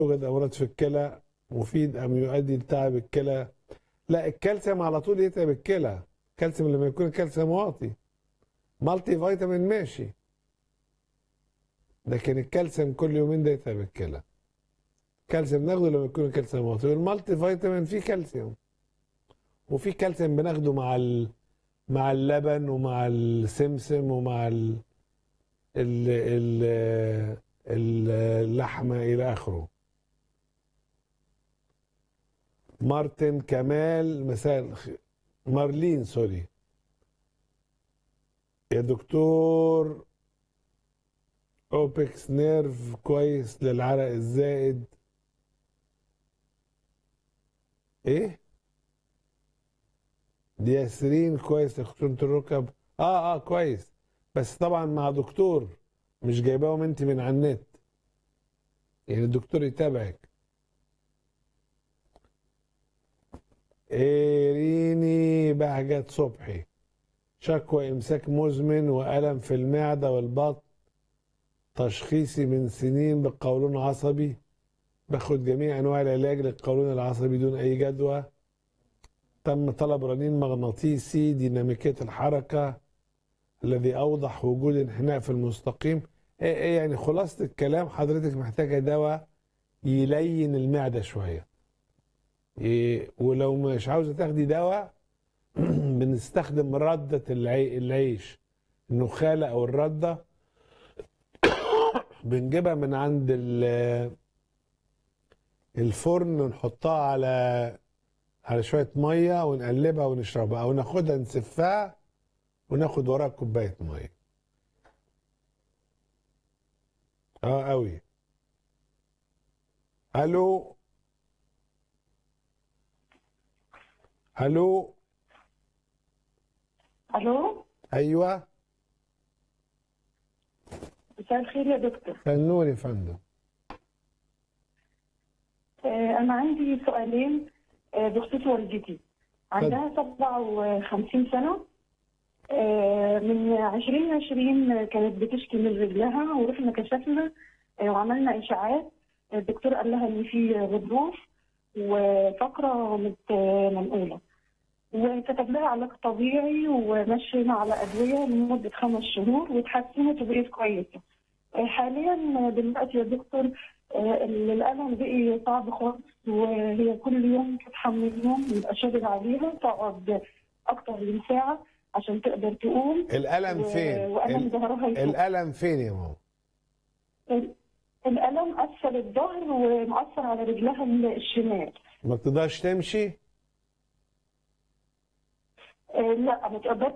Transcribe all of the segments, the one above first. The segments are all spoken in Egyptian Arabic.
يوجد امراض في الكلى مفيد ام يؤدي لتعب الكلى لا الكالسيوم على طول يتعب الكلى الكالسيوم لما يكون الكالسيوم واطي مالتي فيتامين ماشي لكن الكالسيوم كل يومين ده يتعب الكلى الكالسيوم ناخده لما يكون الكالسيوم واطي والمالتي فيتامين فيه كالسيوم وفي كالسيوم بناخده مع ال... مع اللبن ومع السمسم ومع ال... ال... ال... اللحمة إلى آخره مارتن كمال مساء الخ... مارلين سوري يا دكتور اوبكس نيرف كويس للعرق الزائد ايه دياسرين كويس لخشونة الركب اه اه كويس بس طبعا مع دكتور مش جايباهم انت من على النت يعني الدكتور يتابعك إيريني بهجت صبحي شكوى إمساك مزمن وألم في المعدة والبطن تشخيصي من سنين بالقولون عصبي باخد جميع أنواع العلاج للقولون العصبي دون أي جدوى تم طلب رنين مغناطيسي ديناميكية الحركة الذي أوضح وجود انحناء في المستقيم إيه إيه يعني خلاصة الكلام حضرتك محتاجة دواء يلين المعدة شوية إيه ولو مش عاوزة تاخدي دواء بنستخدم ردة العي... العيش النخالة أو الردة بنجيبها من عند ال... الفرن ونحطها على على شوية مية ونقلبها ونشربها أو ناخدها نسفها وناخد وراها كوباية مية اه قوي الو الو الو ايوه مساء الخير يا دكتور فنور يا فندم آه، انا عندي سؤالين آه، بخصوص والدتي عندها 57 سنه آه، من 2020 كانت بتشكي من رجلها ورحنا كشفنا آه، وعملنا اشاعات الدكتور قال لها ان في غضروف وفقره مت- منقوله وكتب لها علاج طبيعي ومشينا على ادويه لمده خمس شهور واتحسنت وبقيت كويسه آه، حاليا دلوقتي يا دكتور آه، الألم بقي صعب خالص وهي كل يوم تصحى من النوم يبقى شادد عليها تقعد أكتر من ساعة عشان تقدر تقوم الالم و- فين وألم ال- ظهرها يفك. الالم فين يا ماما ال- الألم أسفل الظهر ومأثر على رجلها الشمال ما بتقدرش تمشي آه، لا ما تقدرش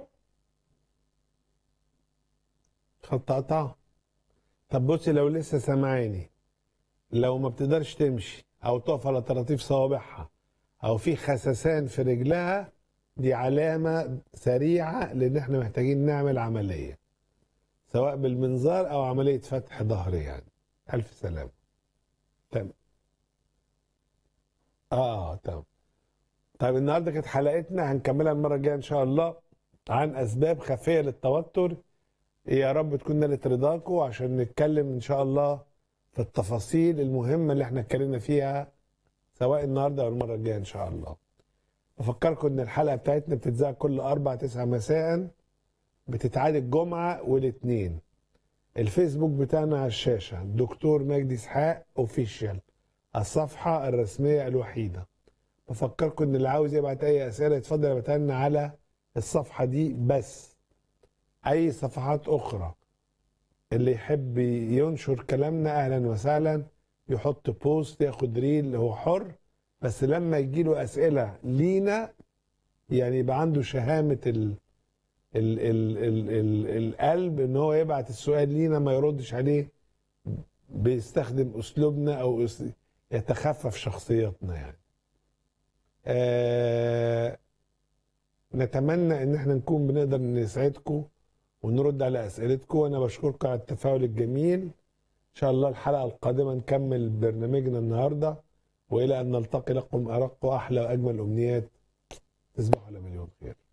خط قطع طب بصي لو لسه سامعاني لو ما بتقدرش تمشي او تقف على طراطيف صوابعها او في خسسان في رجلها دي علامة سريعة لان احنا محتاجين نعمل عملية سواء بالمنظار او عملية فتح ظهر يعني الف سلامة تمام اه تمام طيب النهارده كانت حلقتنا هنكملها المرة الجاية ان شاء الله عن اسباب خفية للتوتر يا رب تكون نالت رضاكم عشان نتكلم ان شاء الله في التفاصيل المهمه اللي احنا اتكلمنا فيها سواء النهارده او المره الجايه ان شاء الله. بفكركم ان الحلقه بتاعتنا بتتذاع كل اربع تسعة مساء بتتعاد الجمعه والاثنين. الفيسبوك بتاعنا على الشاشه دكتور مجدي اسحاق اوفيشال الصفحه الرسميه الوحيده. بفكركم ان اللي عاوز يبعت اي اسئله يتفضل يبعتها لنا على الصفحه دي بس. اي صفحات اخرى اللي يحب ينشر كلامنا اهلا وسهلا يحط بوست ياخد ريل هو حر بس لما يجيله اسئله لينا يعني يبقى عنده شهامه ال ال ال ال ال القلب ان هو يبعت السؤال لينا ما يردش عليه بيستخدم اسلوبنا او أس- يتخفف شخصيتنا يعني آه نتمنى ان احنا نكون بنقدر نسعدكم ونرد على اسئلتكم وانا بشكركم على التفاعل الجميل ان شاء الله الحلقه القادمه نكمل برنامجنا النهارده والى ان نلتقي لكم ارق واحلى واجمل امنيات تصبحوا على مليون خير